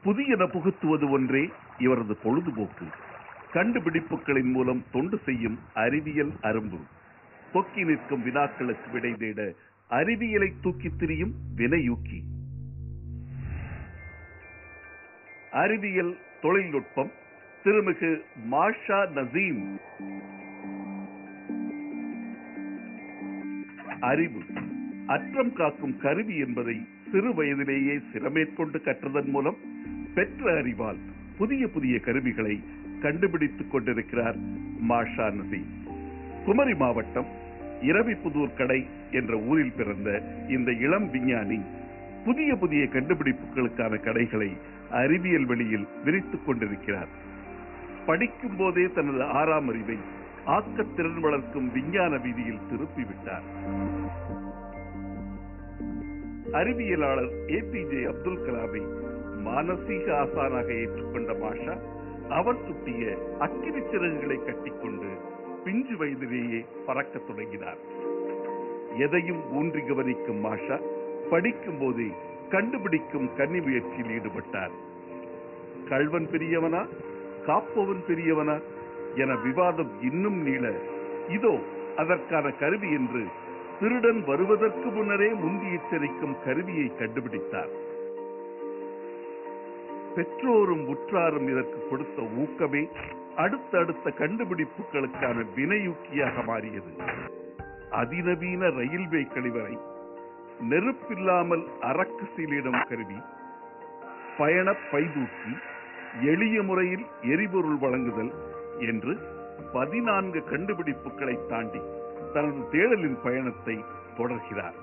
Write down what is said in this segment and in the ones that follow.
புதியன புகுத்துவது ஒன்றே இவரது பொழுதுபோக்கு கண்டுபிடிப்புகளின் மூலம் தொண்டு செய்யும் அறிவியல் அரும்பு தொக்கி நிற்கும் வினாக்களுக்கு விடை தேட அறிவியலை தூக்கித் திரியும் வினையூக்கி அறிவியல் தொழில்நுட்பம் திருமிகு மாஷா நசீம் அறிவு அற்றம் காக்கும் கருவி என்பதை சிறு வயதிலேயே சிரமேற்கொண்டு கற்றதன் மூலம் பெற்ற அறிவால் புதிய புதிய கருவிகளை கண்டுபிடித்துக் கொண்டிருக்கிறார் மாஷா நசீம் குமரி மாவட்டம் இரவிப்புதூர் கடை என்ற ஊரில் பிறந்த இந்த இளம் விஞ்ஞானி புதிய புதிய கண்டுபிடிப்புகளுக்கான கடைகளை அறிவியல் வெளியில் விரித்துக் கொண்டிருக்கிறார் படிக்கும் போதே தனது ஆறாம் அறிவை ஆக்கத்திறன் வளர்க்கும் விஞ்ஞான வீதியில் திருப்பிவிட்டார் அறிவியலாளர் ஏபிஜே அப்துல் கலாமை மானசீக ஆசானாக ஏற்றுக்கொண்ட மாஷா அவர் சுட்டிய அக்கினி சிறகுகளை கட்டிக்கொண்டு பிஞ்சு வயதிலேயே பறக்கத் தொடங்கினார் எதையும் ஊன்றி கவனிக்கும் மாஷா படிக்கும் போதே கண்டுபிடிக்கும் கன்னி முயற்சியில் ஈடுபட்டார் கள்வன் பெரியவனா காப்பவன் பெரியவனா என விவாதம் இன்னும் நீள இதோ அதற்கான கருவி என்று திருடன் வருவதற்கு முன்னரே முந்தி எச்சரிக்கும் கருவியை கண்டுபிடித்தார் பெற்றோரும் உற்றாரும் இதற்கு கொடுத்த ஊக்கமே அடுத்தடுத்த கண்டுபிடிப்புகளுக்கான வினையூக்கியாக மாறியது அதிநவீன ரயில்வே கழிவறை நெருப்பில்லாமல் அரக்கு சீலிடும் கருவி பயண பைதூக்கி எளிய முறையில் எரிபொருள் வழங்குதல் என்று பதினான்கு கண்டுபிடிப்புகளை தாண்டி தனது தேடலின் பயணத்தை தொடர்கிறார்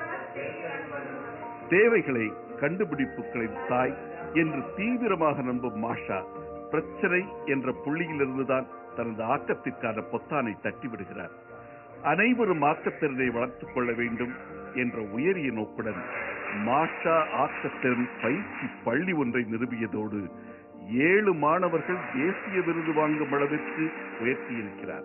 தேவைகளை கண்டுபிடிப்புகளின் தாய் என்று தீவிரமாக நம்பும் மாஷா பிரச்சனை என்ற புள்ளியிலிருந்துதான் தனது ஆக்கத்திற்கான பொத்தானை தட்டிவிடுகிறார் அனைவரும் ஆக்கத்திறனை வளர்த்துக் கொள்ள வேண்டும் என்ற உயரிய நோக்குடன் மாஷா ஆக்கத்திறன் பயிற்சி பள்ளி ஒன்றை நிறுவியதோடு ஏழு மாணவர்கள் தேசிய விருது வாங்கும் அளவிற்கு உயர்த்தியிருக்கிறார்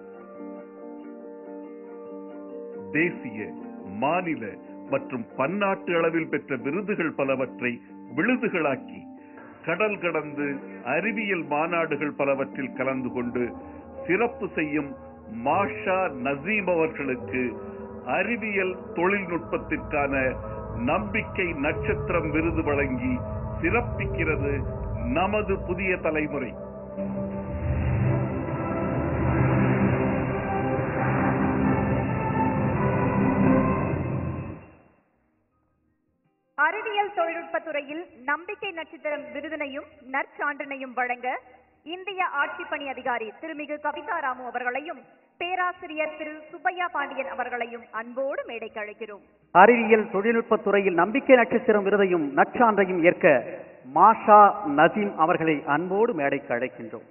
தேசிய மாநில மற்றும் பன்னாட்டு அளவில் பெற்ற விருதுகள் பலவற்றை விழுதுகளாக்கி கடல் கடந்து அறிவியல் மாநாடுகள் பலவற்றில் கலந்து கொண்டு சிறப்பு செய்யும் மாஷா நசீம் அவர்களுக்கு அறிவியல் தொழில்நுட்பத்திற்கான நம்பிக்கை நட்சத்திரம் விருது வழங்கி சிறப்பிக்கிறது நமது புதிய தலைமுறை அறிவியல் தொழில்நுட்பத் துறையில் நம்பிக்கை நட்சத்திரம் விருதினையும் நற்சான்றினையும் வழங்க இந்திய ஆட்சிப்பணி அதிகாரி திருமிகு கவிதா ராமு அவர்களையும் பேராசிரியர் திரு சுப்பையா பாண்டியன் அவர்களையும் அன்போடு மேடைக்கு அழைக்கிறோம் அறிவியல் தொழில்நுட்பத் துறையில் நம்பிக்கை நட்சத்திரம் விருதையும் நற்சான்றையும் ஏற்க மாஷா நசீம் அவர்களை அன்போடு மேடைக்கு அழைக்கின்றோம்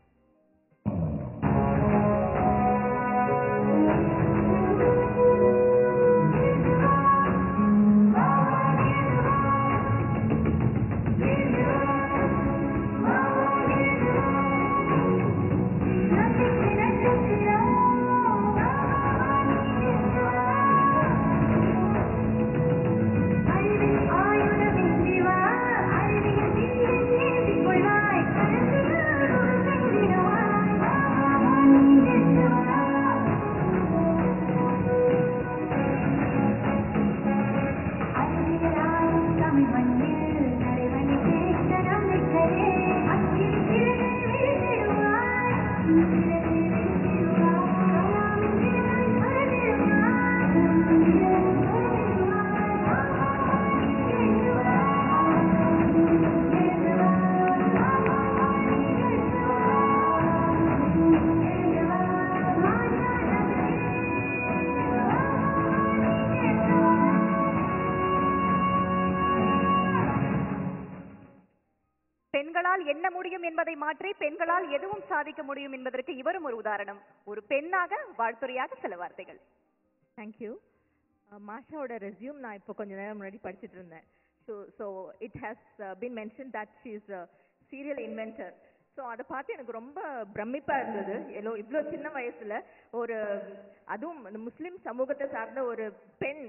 பெண்களால் என்ன முடியும் என்பதை மாற்றி பெண்களால் எதுவும் சாதிக்க முடியும் என்பதற்கு இவரும் ஒரு உதாரணம் ஒரு பெண்ணாக வாழ்த்துறையாக சில வார்த்தைகள் தேங்க்யூ மாஷாவோட ரெஸ்யூம் நான் இப்போ கொஞ்ச நேரம் முன்னாடி படிச்சுட்டு இருந்தேன் so so it has been mention that she is serial inventor so அதை பார்த்து எனக்கு ரொம்ப பிரமிப்பாக இருந்தது எல்லோ இவ்வளோ சின்ன வயசுல ஒரு அதுவும் இந்த முஸ்லீம் சமூகத்தை சார்ந்த ஒரு பெண்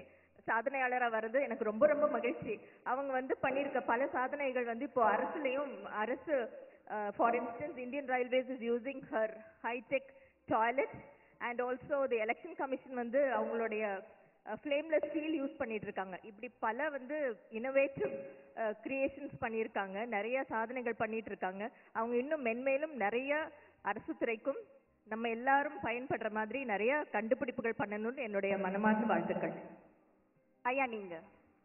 சாதனையாளரா வர்றது எனக்கு ரொம்ப ரொம்ப மகிழ்ச்சி அவங்க வந்து பண்ணியிருக்க பல சாதனைகள் வந்து இப்போ அரசுலயும் அரசு for instance Indian railways is using her high tech toilet and also the election commission வந்து அவங்களுடைய ஃப்ளேம்லெஸ் ஸ்டீல் யூஸ் பண்ணிட்டு இருக்காங்க இப்படி பல வந்து இனோவேட்டிவ் கிரியேஷன்ஸ் பண்ணியிருக்காங்க நிறைய சாதனைகள் பண்ணிட்டு இருக்காங்க அவங்க இன்னும் மென்மேலும் நிறைய அரசு துறைக்கும் நம்ம எல்லாரும் பயன்படுற மாதிரி நிறைய கண்டுபிடிப்புகள் பண்ணணும்னு என்னுடைய மனமார்ந்த வாழ்த்துக்கள் ஐயா நீங்க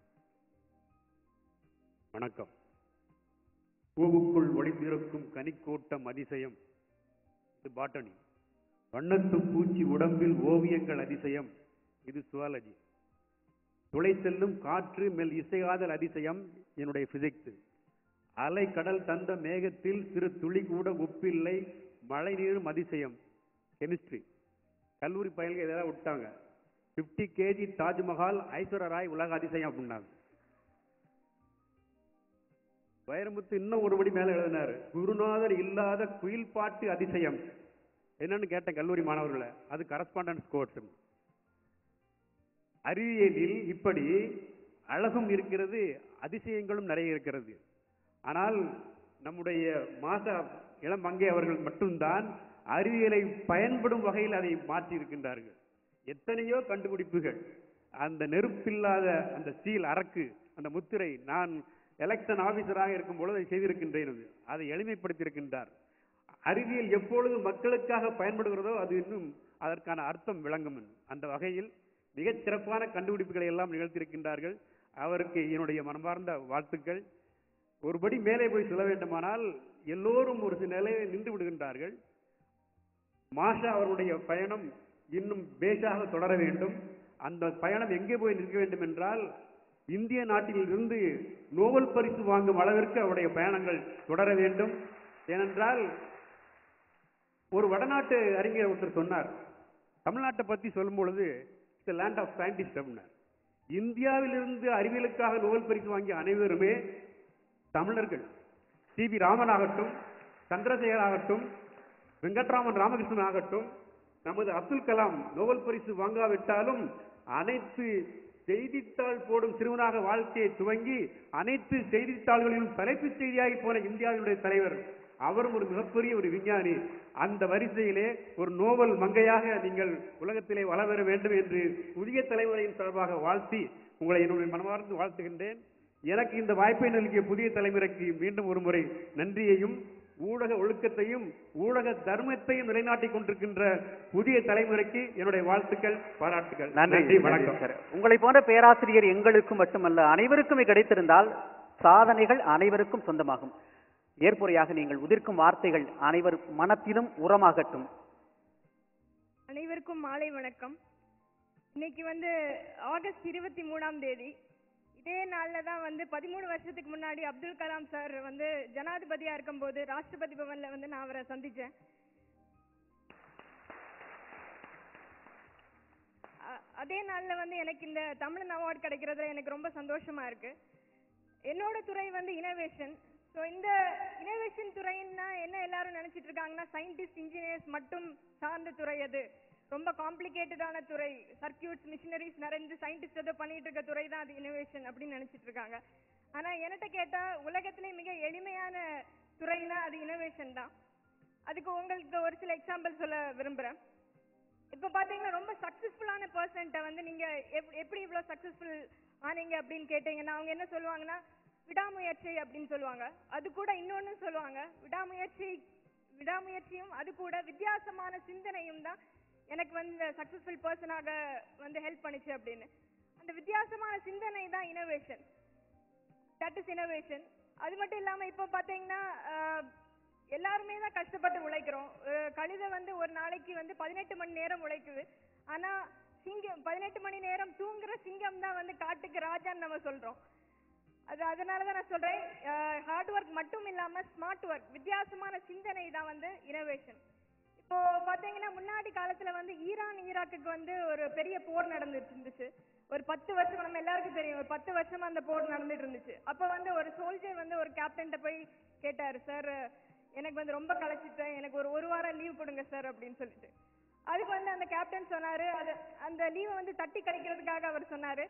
வணக்கம் பூவுக்குள் ஒளிந்திருக்கும் கனிக்கூட்டம் அதிசயம் இது பாட்டனி வண்ணத்து பூச்சி உடம்பில் ஓவியங்கள் அதிசயம் இது சுவாலஜி துளை செல்லும் காற்று மேல் இசையாதல் அதிசயம் என்னுடைய பிசிக்ஸ் அலை கடல் தந்த மேகத்தில் சிறு துளி கூட உப்பில்லை மழை நீரும் அதிசயம் கெமிஸ்ட்ரி கல்லூரி பயல்கள் இதெல்லாம் விட்டாங்க 50 கேஜி தாஜ்மஹால் ஐஸ்வர்யா ராய் உலக அதிசயம் அப்படின்னாங்க வைரமுத்து இன்னும் ஒருபடி மேல எழுதினாரு குருநாதர் இல்லாத குயில் பாட்டு அதிசயம் என்னன்னு கேட்டேன் கல்லூரி மாணவர்களை அது கரஸ்பாண்டன்ஸ் கோர்ஸ் அறிவியலில் இப்படி அழகும் இருக்கிறது அதிசயங்களும் நிறைய இருக்கிறது ஆனால் நம்முடைய மாசா இளம் மங்கை அவர்கள் மட்டும்தான் அறிவியலை பயன்படும் வகையில் அதை மாற்றி இருக்கின்றார்கள் எத்தனையோ கண்டுபிடிப்புகள் அந்த நெருப்பில்லாத அந்த ஸ்டீல் அரக்கு அந்த முத்திரை நான் எலெக்ஷன் ஆபீசராக இருக்கும் பொழுது அதை செய்திருக்கின்றேன் அது. அதை எளிமைப்படுத்தி இருக்கின்றார் அறிவியல் எப்பொழுது மக்களுக்காக பயன்படுகிறதோ அது இன்னும் அதற்கான அர்த்தம் விளங்கும் அந்த வகையில் மிகச் சிறப்பான கண்டுபிடிப்புகளை எல்லாம் நிகழ்த்தியிருக்கின்றார்கள் அவருக்கு என்னுடைய மனமார்ந்த வாழ்த்துக்கள் ஒருபடி மேலே போய் சொல்ல வேண்டுமானால் எல்லோரும் ஒரு சில நிலையில் நின்று விடுகின்றார்கள் மாஷா அவருடைய பயணம் இன்னும் பேஷாக தொடர வேண்டும் அந்த பயணம் எங்கே போய் நிற்க வேண்டும் என்றால் இந்திய நாட்டிலிருந்து நோபல் பரிசு வாங்கும் அளவிற்கு அவருடைய பயணங்கள் தொடர வேண்டும் ஏனென்றால் ஒரு வடநாட்டு அறிஞர் ஒருத்தர் சொன்னார் தமிழ்நாட்டை பத்தி சொல்லும் பொழுது இட்ஸ் லேண்ட் ஆஃப் சயின்டிஸ்ட் அப்படின்னார் இந்தியாவிலிருந்து அறிவியலுக்காக நோபல் பரிசு வாங்கிய அனைவருமே தமிழர்கள் சி வி ராமன் ஆகட்டும் சந்திரசேகர் ஆகட்டும் வெங்கட்ராமன் ராமகிருஷ்ணன் ஆகட்டும் நமது அப்துல் கலாம் நோபல் பரிசு வாங்காவிட்டாலும் அனைத்து செய்தித்தாள் போடும் சிறுவனாக வாழ்க்கையை துவங்கி அனைத்து செய்தித்தாள்களிலும் தலைப்புச் செய்தியாகி போன இந்தியாவினுடைய தலைவர் அவரும் ஒரு மிகப்பெரிய ஒரு விஞ்ஞானி அந்த வரிசையிலே ஒரு நோபல் மங்கையாக நீங்கள் உலகத்திலே வளர வர வேண்டும் என்று புதிய தலைமுறையின் சார்பாக வாழ்த்தி உங்களை என்னுடைய மனமார்ந்து வாழ்த்துகின்றேன் எனக்கு இந்த வாய்ப்பை நல்கிய புதிய தலைமுறைக்கு மீண்டும் ஒரு முறை நன்றியையும் ஊடக ஒழுக்கத்தையும் ஊடக தர்மத்தையும் நிலைநாட்டிக் கொண்டிருக்கின்ற புதிய தலைமுறைக்கு என்னுடைய வாழ்த்துக்கள் பாராட்டுகள் நன்றி வணக்கம் சார் உங்களை போன்ற பேராசிரியர் எங்களுக்கும் மட்டுமல்ல அனைவருக்கும் கிடைத்திருந்தால் சாதனைகள் அனைவருக்கும் சொந்தமாகும் ஏற்புரையாக நீங்கள் உதிர்க்கும் வார்த்தைகள் அனைவர் மனத்திலும் உரமாகட்டும் அனைவருக்கும் மாலை வணக்கம் இன்னைக்கு வந்து ஆகஸ்ட் இருபத்தி மூணாம் தேதி இதே நாள்ல தான் வந்து பதிமூணு வருஷத்துக்கு முன்னாடி அப்துல் கலாம் சார் வந்து ஜனாதிபதியா இருக்கும்போது ராஷ்டிரபதி பவன்ல வந்து நான் அவரை சந்திச்சேன் அ- அதே நாள்ல வந்து எனக்கு இந்த தமிழன் அவார்டு கிடைக்கிறதுல எனக்கு ரொம்ப சந்தோஷமா இருக்கு என்னோட துறை வந்து இனோவேஷன் ஸோ இந்த இனோவேஷன் துறைன்னா என்ன எல்லாரும் நினைச்சிட்டு இருக்காங்கன்னா சயின்டிஸ்ட் இன்ஜினியர்ஸ் மட்டும் சார்ந்த துறை அது ரொம்ப காம்ப்ளிகேட்டடான துறை சர்க்கியூட்ஸ் மிஷினரிஸ் நிறைஞ்சு சயின்டிஸ்ட் ஏதோ பண்ணிட்டு இருக்க துறை தான் அது இனோவேஷன் அப்படின்னு நினைச்சிட்டு இருக்காங்க ஆனா என்கிட்ட கேட்டா உலகத்திலே மிக எளிமையான துறைனா அது இனோவேஷன் தான் அதுக்கு உங்களுக்கு ஒரு சில எக்ஸாம்பிள் சொல்ல விரும்புறேன் இப்போ பாத்தீங்கன்னா ரொம்ப சக்சஸ்ஃபுல்லான பர்சன்ட்ட வந்து நீங்க எப்- எப்படி இவ்வளவு சக்சஸ்ஃபுல் ஆனீங்க அப்படின்னு கேட்டீங்கன்னா அவங்க என்ன சொல்லுவாங்கன்னா விடாமுயற்சி அப்படின்னு சொல்லுவாங்க அது கூட இன்னொன்னு சொல்லுவாங்க விடாமுயற்சி விடாமுயற்சியும் அது கூட வித்தியாசமான சிந்தனையும் தான் எனக்கு வந்து சக்சஸ்ஃபுல் பர்சனாக வந்து ஹெல்ப் பண்ணுச்சு அப்படின்னு அந்த வித்தியாசமான சிந்தனை தான் இனோவேஷன் தட் இஸ் இனோவேஷன் அது மட்டும் இல்லாம இப்போ பாத்தீங்கன்னா ஆஹ், எல்லாருமே தான் கஷ்டப்பட்டு உழைக்கிறோம் அஹ், கழுதை வந்து ஒரு நாளைக்கு வந்து பதினெட்டு மணி நேரம் உழைக்குது ஆனா சிங்கம் பதினெட்டு மணி நேரம் தூங்குற சிங்கம் தான் வந்து காட்டுக்கு ராஜான்னு நம்ம சொல்றோம் அது அதனால தான் நான் சொல்றேன் ஹார்ட் ஒர்க் மட்டும் இல்லாம ஸ்மார்ட் ஒர்க் வித்தியாசமான சிந்தனை தான் வந்து இனோவேஷன் இப்போ பாத்தீங்கன்னா முன்னாடி காலத்துல வந்து ஈரான் ஈராக்குக்கு வந்து ஒரு பெரிய போர் நடந்துட்டு இருந்துச்சு ஒரு பத்து வருஷம் நம்ம எல்லாருக்கும் தெரியும் ஒரு பத்து வருஷமா அந்த போர் நடந்துட்டு இருந்துச்சு அப்ப வந்து ஒரு சோல்ஜர் வந்து ஒரு கேப்டன்ட்ட போய் கேட்டாரு சார் எனக்கு வந்து ரொம்ப களைச்சிட்டேன் எனக்கு ஒரு ஒரு வாரம் லீவ் கொடுங்க சார் அப்படின்னு சொல்லிட்டு அதுக்கு வந்து அந்த கேப்டன் சொன்னாரு அது அந்த லீவை வந்து தட்டி கழிக்கிறதுக்காக அவர் சொன்னாரு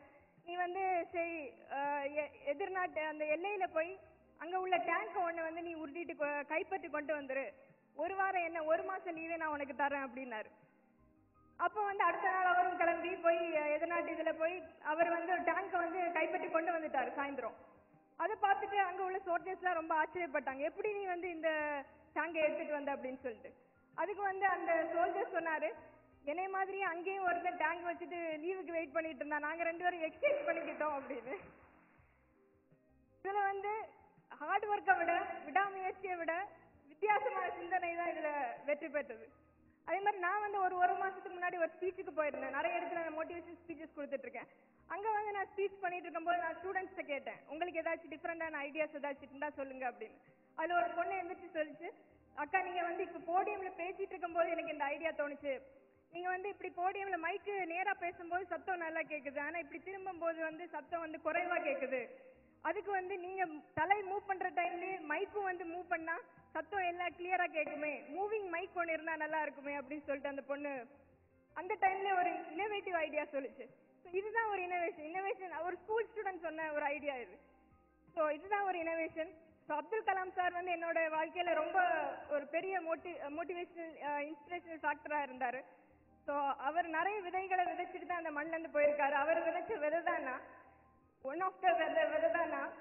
நீ வந்து சரி அஹ், எ- எதிர்நாட்டு அந்த எல்லையில போய் அங்க உள்ள டேங்க் ஒண்ணு வந்து நீ உருட்டிட்டு கொ- கைப்பற்றி கொண்டு வந்துரு ஒரு வாரம் என்ன ஒரு மாசம் லீவே நான் உனக்கு தரேன் அப்படின்னாரு அப்போ வந்து அடுத்த நாள் அவரும் கிளம்பி போய் அஹ், எதிர்நாட்டு இதுல போய் அவர் வந்து டேங்கை வந்து கைப்பற்றி கொண்டு வந்துட்டாரு சாயந்தரம் அதை பார்த்துட்டு அங்க உள்ள சோல்ஜர்ஸ்லாம் ரொம்ப ஆச்சரியப்பட்டாங்க எப்படி நீ வந்து இந்த டேங்கை எடுத்துட்டு வந்த அப்படின்னு சொல்லிட்டு அதுக்கு வந்து அந்த சோல்ஜர் சொன்னாரு என்னை மாதிரி அங்கேயும் ஒருத்தன் டேங்க் வச்சுட்டு லீவுக்கு வெயிட் பண்ணிட்டு இருந்தான் நாங்க ரெண்டு பேரும் எக்ஸ்சேஞ்ச் பண்ணிக்கிட்டோம் அப்படின்னு இதுல வந்து ஹார்ட் ஒர்க்கை விட விடாமுயற்சியை விட வித்தியாசமான சிந்தனை தான் இதுல வெற்றி பெற்றது அதே மாதிரி நான் வந்து ஒரு ஒரு மாசத்துக்கு முன்னாடி ஒரு ஸ்பீச்சுக்கு போயிருந்தேன் நிறைய இடத்துல நான் மோட்டிவேஷன் ஸ்பீச்சஸ் கொடுத்துட்டு இருக்கேன் அங்க வந்து நான் ஸ்பீச் பண்ணிட்டு இருக்கும்போது நான் ஸ்டூடெண்ட்ஸ்ட்ட கேட்டேன் உங்களுக்கு ஏதாச்சும் டிஃப்ரெண்டான ஐடியாஸ் ஏதாச்சும் இருந்தா சொல்லுங்க அப்படின்னு அதுல ஒரு பொண்ணு எந்திரிச்சு சொல்லிச்சு அக்கா நீங்க வந்து இப்ப போடியம்ல பேசிட்டு இருக்கும்போது எனக்கு இந்த ஐடியா தோணுச்சு நீங்க வந்து இப்படி போடியம்ல மைக்கு நேரா பேசும்போது சத்தம் நல்லா கேக்குது ஆனா இப்படி திரும்பும்போது வந்து சத்தம் வந்து குறைவா கேக்குது அதுக்கு வந்து நீங்க தலை மூவ் பண்ற டைம்லயே மைக்கும் வந்து மூவ் பண்ணா சத்தம் எல்லாம் கிளியரா கேக்குமே மூவிங் மைக் ஒன்று இருந்தா நல்லா இருக்குமே அப்படின்னு சொல்லிட்டு அந்த பொண்ணு அந்த டைம்ல ஒரு இன்னோவேட்டிவ் ஐடியா சொல்லுச்சு So இதுதான் ஒரு இனோவேஷன் இனோவேஷன் ஒரு ஸ்கூல் ஸ்டூடெண்ட் சொன்ன ஒரு ஐடியா இது ஸோ இதுதான் ஒரு innovation so Abdul Kalam sir வந்து என்னோட வாழ்க்கையில ரொம்ப ஒரு பெரிய மோட்டி மோட்டிவேஷனல் இன்ஸ்பிரேஷனல் ஃபேக்டராக இருந்தார் ஸோ அவர் நிறைய விதைகளை விதைச்சிட்டு தான் அந்த மண்ணுல இருந்து போயிருக்காரு அவர் விதைச்ச விதை தான் நான் ஒன் ஆஃப் த விதை விதை தான் நான்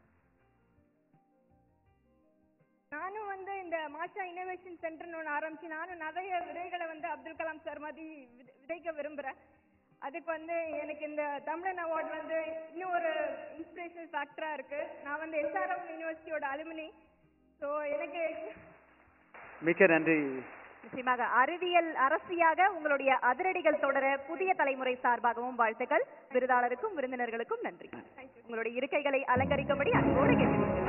நானும் வந்து இந்த மாஷா இனோவேஷன் சென்டர்னு ஒன்று ஆரம்பிச்சு நானும் நிறைய விதைகளை வந்து அப்துல் கலாம் சார் மாதிரி விதை- விதைக்க விரும்புகிறேன் அதுக்கு வந்து எனக்கு இந்த தமிழன் அவார்ட் வந்து இன்னும் ஒரு இன்ஸ்பிரேஷனல் ஃபேக்டராக இருக்கு நான் வந்து எஸ்ஆர்எம் யூனிவர்சிட்டியோட அலுமினி ஸோ எனக்கு மிக்க நன்றி நிச்சயமாக அறிவியல் அரசியாக உங்களுடைய அதிரடிகள் தொடர புதிய தலைமுறை சார்பாகவும் வாழ்த்துக்கள் விருதாளருக்கும் விருந்தினர்களுக்கும் நன்றி உங்களுடைய இருக்கைகளை அலங்கரிக்கும்படி அன்போடு கேட்டுக்கொள்கிறேன்